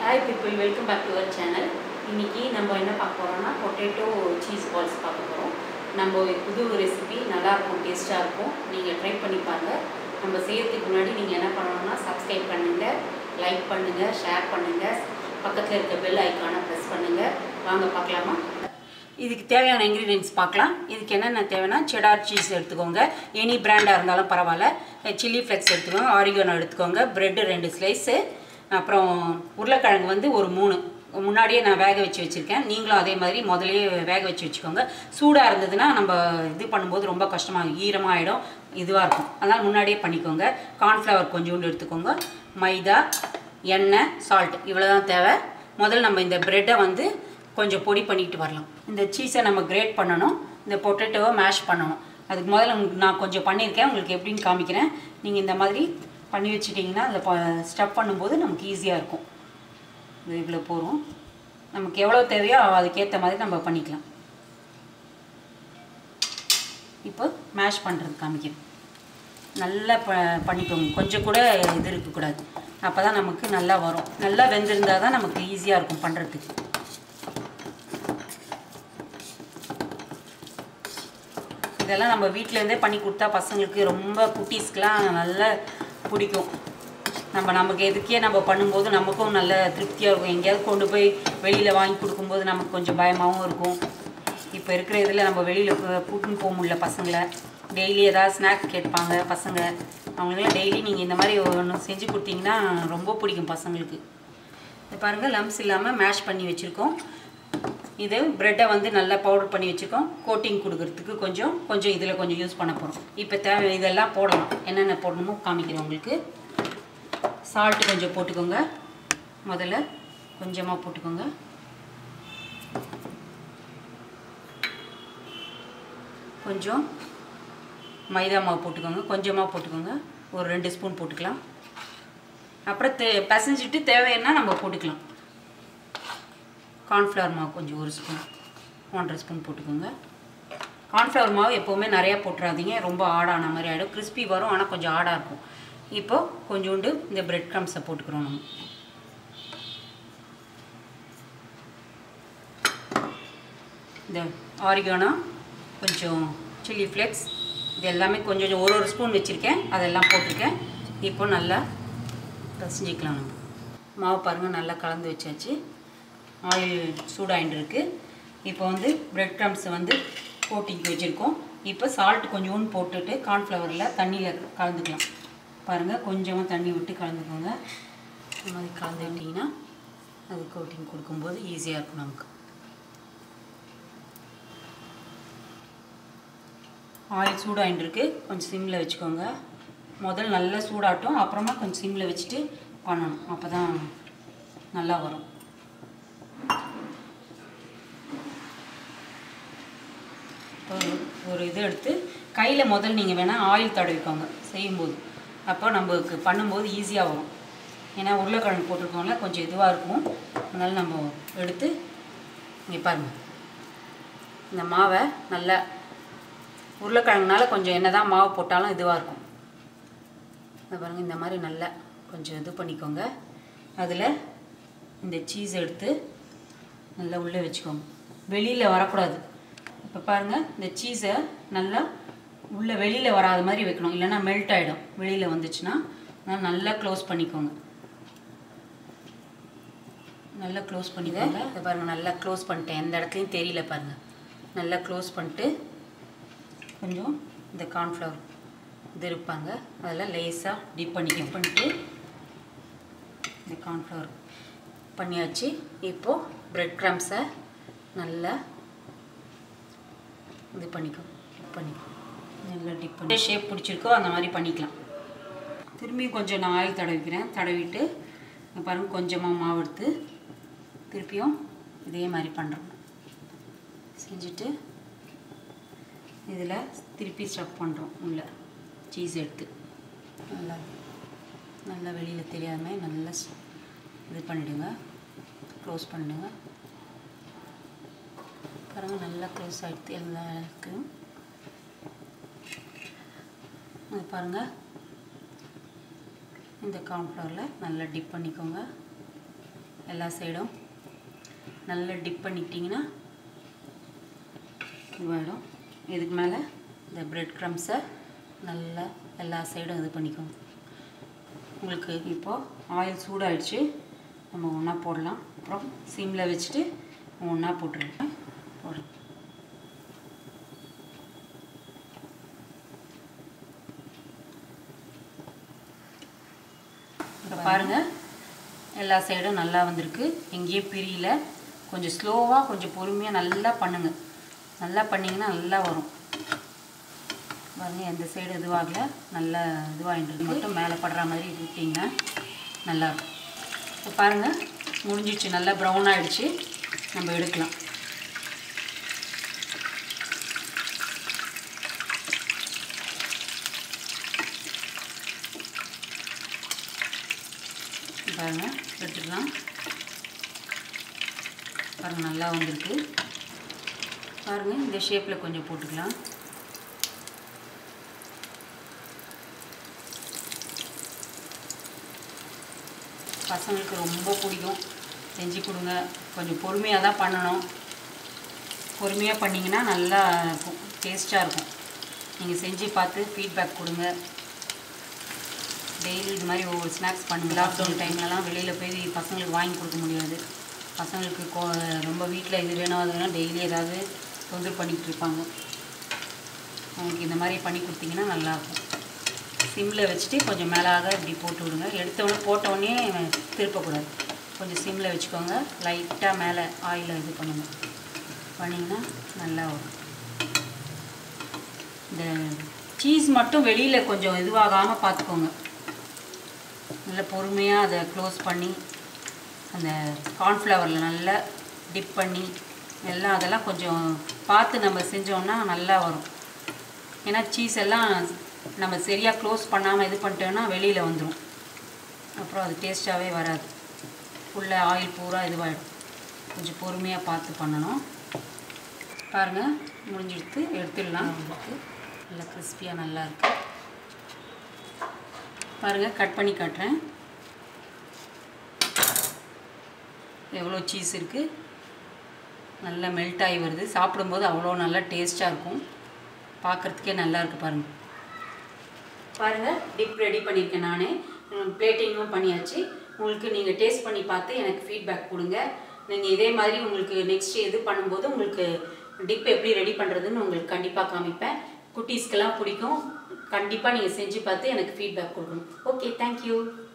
hi people welcome back to our channel இன்னைக்கு நம்ம என்ன பார்க்க போகிறோம்னா பொட்டேட்டோ சீஸ் பால்ஸ் பார்க்க போகிறோம் நம்ம ஒரு புது ரெசிபி நல்லாயிருக்கும் டேஸ்ட்டாக இருக்கும் நீங்கள் ட்ரை பண்ணி பாருங்கள் நம்ம செய்யறதுக்கு முன்னாடி நீங்கள் என்ன பண்ணணும்னா சப்ஸ்கிரைப் பண்ணுங்கள் லைக் பண்ணுங்கள் ஷேர் பண்ணுங்கள் பக்கத்தில் இருக்க பெல் ஐக்கானை ப்ரெஸ் பண்ணுங்கள் வாங்க பார்க்கலாமா இதுக்கு தேவையான இன்க்ரீடியன்ஸ் பார்க்கலாம் இதுக்கு என்னென்ன தேவைன்னா செடார் சீஸ் எடுத்துக்கோங்க எனி பிராண்டாக இருந்தாலும் பரவாயில்ல சில்லி ஃப்ளெக்ஸ் எடுத்துக்கோங்க ஆரிகனோ எடுத்துக்கோங்க ப்ரெட்டு ரெண்டு ஸ்லைஸு அப்புறம் உருளைக்கிழங்கு வந்து ஒரு மூணு முன்னாடியே நான் வேக வச்சு வச்சுருக்கேன் நீங்களும் அதே மாதிரி முதல்லயே வேக வச்சு வச்சுக்கோங்க சூடாக இருந்ததுன்னா நம்ம இது பண்ணும்போது ரொம்ப கஷ்டமாக ஈரமாகிடும் இதுவாக இருக்கும் அதனால் முன்னாடியே பண்ணிக்கோங்க கார்ன்ஃப்ளவர் கொஞ்சோண்டு எடுத்துக்கோங்க மைதா எண்ணெய் சால்ட் இவ்வளோ தான் தேவை முதல்ல நம்ம இந்த ப்ரெட்டை வந்து கொஞ்சம் பொடி பண்ணிட்டு வரலாம் இந்த சீஸை நம்ம கிரேட் பண்ணணும் இந்த பொட்டேட்டோவை மேஷ் பண்ணணும் அதுக்கு முதல்ல உங்களுக்கு நான் கொஞ்சம் பண்ணியிருக்கேன் உங்களுக்கு எப்படின்னு காமிக்கிறேன் நீங்கள் இந்த மாதிரி பண்ணி வச்சிட்டிங்கன்னா அதில் ஸ்டப் பண்ணும்போது நமக்கு ஈஸியாக இருக்கும் இது இவ்வளோ போகிறோம் நமக்கு எவ்வளோ தேவையோ அதுக்கேற்ற மாதிரி நம்ம பண்ணிக்கலாம் இப்போ மேஷ் பண்ணுறது காமிக்கிறேன் நல்லா ப பண்ணிக்கோங்க கொஞ்சம் கூட இது இருக்கக்கூடாது அப்போ தான் நமக்கு நல்லா வரும் நல்லா வெந்திருந்தால் தான் நமக்கு ஈஸியாக இருக்கும் பண்ணுறதுக்கு இதெல்லாம் நம்ம வீட்டிலேருந்தே பண்ணி கொடுத்தா பசங்களுக்கு ரொம்ப குட்டீஸ்க்கெலாம் நல்லா பிடிக்கும் நம்ம நமக்கு எதுக்கே நம்ம பண்ணும்போது நமக்கும் நல்ல திருப்தியாக இருக்கும் எங்கேயாவது கொண்டு போய் வெளியில் வாங்கி கொடுக்கும்போது நமக்கு கொஞ்சம் பயமாகவும் இருக்கும் இப்போ இருக்கிற இதில் நம்ம வெளியில் கூட்டின்னு போக முடியல பசங்களை டெய்லி ஏதாவது ஸ்நாக்ஸ் கேட்பாங்க பசங்க அவங்களுக்குலாம் டெய்லி நீங்கள் இந்த மாதிரி ஒன்று செஞ்சு கொடுத்தீங்கன்னா ரொம்ப பிடிக்கும் பசங்களுக்கு இது பாருங்கள் லம்ஸ் இல்லாமல் மேஷ் பண்ணி வச்சுருக்கோம் இது ப்ரெட்டை வந்து நல்லா பவுடர் பண்ணி வச்சுருக்கோம் கோட்டிங் கொடுக்கறதுக்கு கொஞ்சம் கொஞ்சம் இதில் கொஞ்சம் யூஸ் பண்ண போகிறோம் இப்போ தேவை இதெல்லாம் போடலாம் என்னென்ன போடணுமோ காமிக்கிறேன் உங்களுக்கு சால்ட்டு கொஞ்சம் போட்டுக்கோங்க முதல்ல கொஞ்சமாக போட்டுக்கோங்க கொஞ்சம் மைதா மாவு போட்டுக்கோங்க கொஞ்சமாக போட்டுக்கோங்க ஒரு ரெண்டு ஸ்பூன் போட்டுக்கலாம் அப்புறம் தே பிசைஞ்சிட்டு தேவைன்னா நம்ம போட்டுக்கலாம் கார்ன்ஃப்ளவர் மாவு கொஞ்சம் ஒரு ஸ்பூன் ஒன்றரை ஸ்பூன் போட்டுக்கோங்க கார்ன்ஃப்ளவர் மாவு எப்போவுமே நிறையா போட்டுறாதீங்க ரொம்ப ஆடான மாதிரி ஆகிடும் கிறிஸ்பி வரும் ஆனால் கொஞ்சம் ஆடாக இருக்கும் இப்போது கொஞ்சோண்டு இந்த பிரெட் க்ரம்ஸை போட்டுக்கிறோம் நம்ம இந்த ஆரிகானோ கொஞ்சம் சில்லி ஃப்ளெக்ஸ் இது எல்லாமே கொஞ்சம் கொஞ்சம் ஒரு ஒரு ஸ்பூன் வச்சுருக்கேன் அதெல்லாம் போட்டிருக்கேன் இப்போ நல்லா பசஞ்சிக்கலாம் நம்ம மாவு பாருங்கள் நல்லா கலந்து வச்சாச்சு ஆயில் சூடாயின்னு இருக்குது இப்போ வந்து பிரெட் க்ரம்ஸை வந்து கோட்டிங் வச்சுருக்கோம் இப்போ சால்ட் கொஞ்சோண்டு போட்டுட்டு கார்ன்ஃப்ளவரில் தண்ணியில் கலந்துக்கலாம் பாருங்கள் கொஞ்சமாக தண்ணி விட்டு கலந்துக்கோங்க இந்த மாதிரி கலந்து விட்டிங்கன்னா அது கோட்டிங் கொடுக்கும்போது ஈஸியாக இருக்கும் நமக்கு ஆயில் சூடாயின்னு இருக்கு கொஞ்சம் சிம்மில் வச்சுக்கோங்க முதல் நல்லா சூடாட்டும் அப்புறமா கொஞ்சம் சிம்மில் வச்சுட்டு பண்ணணும் அப்போ தான் நல்லா வரும் இப்போ ஒரு இது எடுத்து கையில் முதல் நீங்கள் வேணால் ஆயில் தடவிக்கோங்க செய்யும்போது அப்போ நம்மளுக்கு பண்ணும்போது ஈஸியாக வரும் ஏன்னா உருளைக்கிழங்கு போட்டிருக்கோம்ல கொஞ்சம் இதுவாக இருக்கும் அதனால் நம்ம எடுத்து இங்கே பாருங்கள் இந்த மாவை நல்லா உருளைக்கிழங்குனால கொஞ்சம் என்ன தான் மாவு போட்டாலும் இதுவாக இருக்கும் இந்த பாருங்கள் இந்த மாதிரி நல்லா கொஞ்சம் இது பண்ணிக்கோங்க அதில் இந்த சீஸ் எடுத்து நல்லா உள்ளே வச்சுக்கோங்க வெளியில் வரக்கூடாது இப்போ பாருங்கள் இந்த சீஸை நல்லா உள்ளே வெளியில் வராத மாதிரி வைக்கணும் இல்லைன்னா மெல்ட் ஆகிடும் வெளியில் வந்துச்சுன்னா அதனால் நல்லா க்ளோஸ் பண்ணிக்கோங்க நல்லா க்ளோஸ் பண்ணிக்கோங்க இதை பாருங்கள் நல்லா க்ளோஸ் பண்ணிட்டேன் எந்த இடத்துலையும் தெரியல பாருங்கள் நல்லா க்ளோஸ் பண்ணிட்டு கொஞ்சம் இந்த கார்ன்ஃப்ளவர் இது இருப்பாங்க அதெல்லாம் லேஸாக டிப் பண்ணி டிப் பண்ணிட்டு இந்த கார்ன்ஃப்ளவர் பண்ணியாச்சு இப்போது ப்ரெட் க்ரம்ஸை நல்லா இது பண்ணிக்கோ டிப் பண்ணிக்கோ நல்லா டிப் பண்ணி ஷேப் பிடிச்சிருக்கோ அந்த மாதிரி பண்ணிக்கலாம் திரும்பி கொஞ்சம் நான் ஆயில் தடவிக்கிறேன் தடவிட்டு இங்க பாருங்க கொஞ்சமாக மாவு எடுத்து திருப்பியும் இதே மாதிரி பண்ணுறோம் செஞ்சுட்டு இதில் திருப்பி ஸ்டப் பண்ணுறோம் உள்ள சீஸ் எடுத்து நல்லா நல்லா வெளியில் தெரியாத மாதிரி நல்லா ஸ்- இது பண்ணிவிடுங்க க்ளோஸ் பண்ணிடுங்க பாருங்கள் நல்லா க்ளோஸ் ஆகிடுது எல்லா இடத்துலையும் அது பாருங்கள் இந்த கார்ன்ஃப்ளவரில் நல்லா டிப் பண்ணிக்கோங்க எல்லா சைடும் நல்லா டிப் பண்ணிக்கிட்டிங்கன்னா இதுவாகிடும் இதுக்கு மேலே இந்த பிரெட் க்ரம்ஸை நல்லா எல்லா சைடும் இது பண்ணிக்கோங்க உங்களுக்கு இப்போது ஆயில் சூடாயிடுச்சு நம்ம ஒன்றா போடலாம் அப்புறம் சிம்மில் வச்சுட்டு ஒன்றா போட்டுருங்க போடுறேன் இப்போ பாருங்கள் எல்லா சைடும் நல்லா வந்திருக்கு எங்கேயும் பிரியல கொஞ்சம் ஸ்லோவாக கொஞ்சம் பொறுமையாக நல்லா பண்ணுங்கள் நல்லா பண்ணிங்கன்னா நல்லா வரும் பாருங்கள் எந்த சைடு இதுவாகல நல்லா இதுவாகிட்டு மட்டும் மேலே படுற மாதிரி விட்டிங்கன்னா நல்லாயிருக்கும் இப்போ பாருங்கள் முடிஞ்சிடுச்சு நல்லா ப்ரௌன் ஆகிடுச்சு நம்ம எடுக்கலாம் பாருங்கள் எடுத்துக்கலாம் பாருங்கள் நல்லா வந்திருக்கு பாருங்கள் இந்த ஷேப்பில் கொஞ்சம் போட்டுக்கலாம் பசங்களுக்கு ரொம்ப பிடிக்கும் செஞ்சு கொடுங்க கொஞ்சம் பொறுமையாக தான் பண்ணணும் பொறுமையாக பண்ணிங்கன்னா நல்லா இருக்கும் டேஸ்ட்டாக இருக்கும் நீங்கள் செஞ்சு பார்த்து ஃபீட்பேக் கொடுங்க டெய்லி இது மாதிரி ஒவ்வொரு ஸ்நாக்ஸ் பண்ணுங்க லாக்டவுன் டைம்லலாம் வெளியில் போய் பசங்களுக்கு வாங்கி கொடுக்க முடியாது பசங்களுக்கு கோ ரொம்ப வீட்டில் இது வேணும் அது வேணும் டெய்லி ஏதாவது தொந்தரவு பண்ணிக்கிட்டு இருப்பாங்க அவங்களுக்கு இந்த மாதிரி பண்ணி கொடுத்தீங்கன்னா நல்லாயிருக்கும் சிம்மில் வச்சுட்டு கொஞ்சம் மேலாக இப்படி போட்டு விடுங்க எடுத்தவொடனே போட்டவுடனே திருப்பக்கூடாது கொஞ்சம் சிம்மில் வச்சுக்கோங்க லைட்டாக மேலே ஆயிலை இது பண்ணுங்க பண்ணிங்கன்னா நல்லா வரும் இந்த சீஸ் மட்டும் வெளியில் கொஞ்சம் இதுவாகாமல் பார்த்துக்கோங்க நல்லா பொறுமையாக அதை க்ளோஸ் பண்ணி அந்த கார்ன்ஃப்ளவரில் நல்லா டிப் பண்ணி எல்லாம் அதெல்லாம் கொஞ்சம் பார்த்து நம்ம செஞ்சோன்னா நல்லா வரும் ஏன்னா சீஸ் எல்லாம் நம்ம சரியாக க்ளோஸ் பண்ணாமல் இது பண்ணிட்டோன்னா வெளியில் வந்துடும் அப்புறம் அது டேஸ்ட்டாகவே வராது ஃபுல்லாக ஆயில் பூரா இதுவாகிடும் கொஞ்சம் பொறுமையாக பார்த்து பண்ணணும் பாருங்கள் முடிஞ்செடுத்து எடுத்துடலாம் உங்களுக்கு நல்லா கிறிஸ்பியாக நல்லா இருக்கு பாருங்கள் கட் பண்ணி காட்டுறேன் எவ்வளோ சீஸ் இருக்குது நல்லா மெல்ட் ஆகி வருது சாப்பிடும்போது அவ்வளோ நல்லா டேஸ்ட்டாக இருக்கும் பார்க்குறதுக்கே நல்லா இருக்கு பாருங்கள் பாருங்கள் டிப் ரெடி பண்ணியிருக்கேன் நானே பிளேட்டிங்கும் பண்ணியாச்சு உங்களுக்கு நீங்கள் டேஸ்ட் பண்ணி பார்த்து எனக்கு ஃபீட்பேக் கொடுங்க நீங்கள் இதே மாதிரி உங்களுக்கு நெக்ஸ்ட் இது பண்ணும்போது உங்களுக்கு டிப் எப்படி ரெடி பண்ணுறதுன்னு உங்களுக்கு கண்டிப்பாக காமிப்பேன் குட்டீஸ்க்கெல்லாம் பிடிக்கும் கண்டிப்பாக நீங்கள் செஞ்சு பார்த்து எனக்கு ஃபீட்பேக் கொடுக்கணும் ஓகே தேங்க்யூ